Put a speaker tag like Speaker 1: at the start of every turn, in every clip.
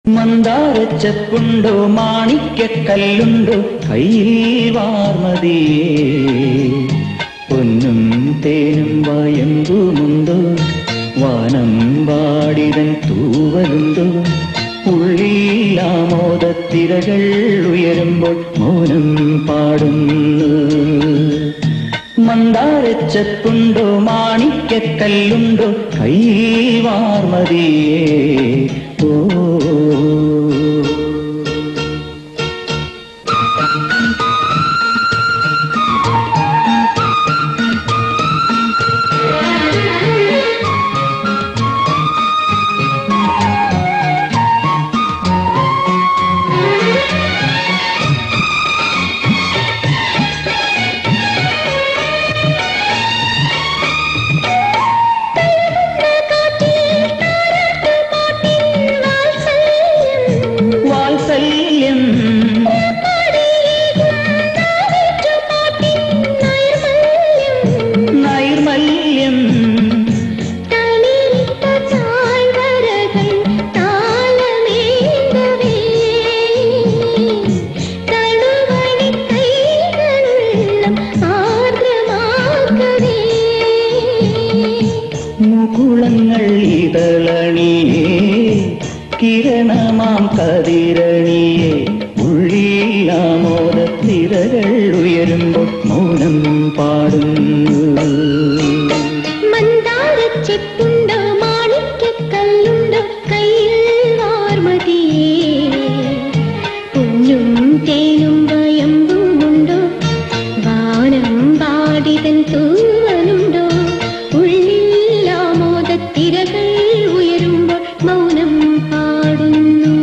Speaker 1: മന്ദാരച്ചപ്പുണ്ടോ മാണിക്കല്ലുണ്ടോ കയ്യിൽ വാർമതിയേ പൊന്നും തേനും വയമ്പുമുണ്ടോ വാനം വാടിതൻ തൂവലുണ്ടോ ഉള്ളിൽ ആമോദത്തിരകൾ ഉയരുമ്പോൾ മൗനം പാടുന്നു മന്ദാരച്ചപ്പുണ്ടോ മാണിക്കല്ലുണ്ടോ കയ്യിൽ വാർമതിയേ ഓ വാത്സല്യം നൈർമല്യം മുകുളങ്ങൾ ഇതളണിയേ കിരണമാം കതിരണിയേ ഉള്ളിലാമോദത്തിരകൾ ഉയരുമ്പോൾ മൗനം പാടുന്നു
Speaker 2: ചെപ്പുണ്ടോ മാണിക്കല്ലുണ്ടോ കയ്യിൽ വാർമതിയേ പൊന്നും തേനും വയമ്പുമുണ്ടോ വാനം പാടിതൻ തൂവലുണ്ടോ ഉള്ളിൽ ആമോദത്തിരകൾ ഉയരുമ്പോൾ മൗനം പാടുന്നു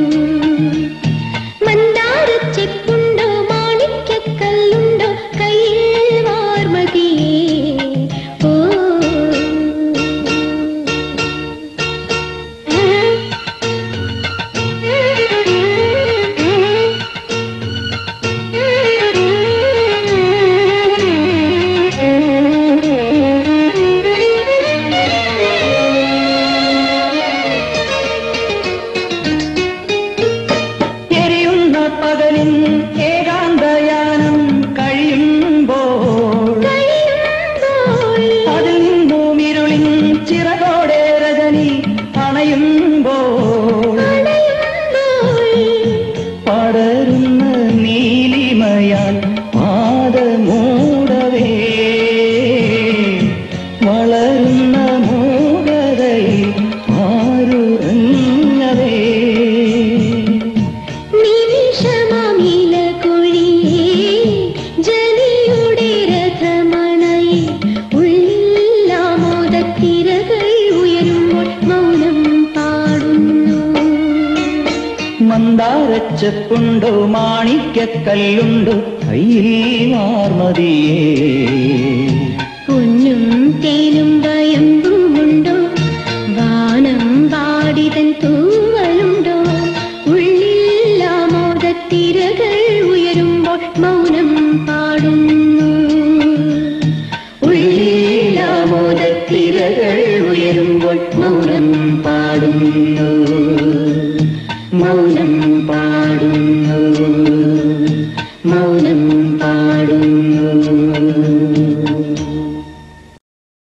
Speaker 2: മന്ദാരച്ചെപ്പുണ്ടോ മാണിക്കല്ലുണ്ടോ കയ്യിൽ വാർമതിയേ ഓ
Speaker 1: എരിയുന്ന പകലിൻ ഏകാന്തയാനം കഴിയുമ്പോൾ
Speaker 2: കഴിയുമ്പോൾ
Speaker 1: അതിൽ നിന്നും ഇരുളിൻ ചിറകോടെ രജനി അണയുമ്പോൾ
Speaker 2: അണയുമ്പോൾ
Speaker 1: പടരുന്ന നീലിമയാൽ പാദമൂടവേ വളരുന്ന മൂകതയിൽ ആരുറങ്ങവേ
Speaker 2: നിമിഷമാമില കുഴിയേ ജനിയുടെ രഥമണയെ ഉള്ളിലാമോദത്തിരകൾ ഉയരുമ്പോൾ മൗനം പാടുന്നു
Speaker 1: മന്ദാരച്ചപ്പുണ്ടോ മാണിക്കല്ലുണ്ടോ കയ്യിൽ വാർമതിയേ
Speaker 2: പൊന്നും തേനും വയമ്പുമുണ്ടോ വാനം പാടിതൻ തൂവലുണ്ടോ ഉള്ളിലാമോദത്തിരകൾ ഉയരുമ്പോൾ മൗനം പാടുന്നു
Speaker 1: ഉള്ളിലാമോദത്തിരകൾ ഉയരുമ്പോൾ മൗനം പാടുന്നു മൗനം പാടുന്നു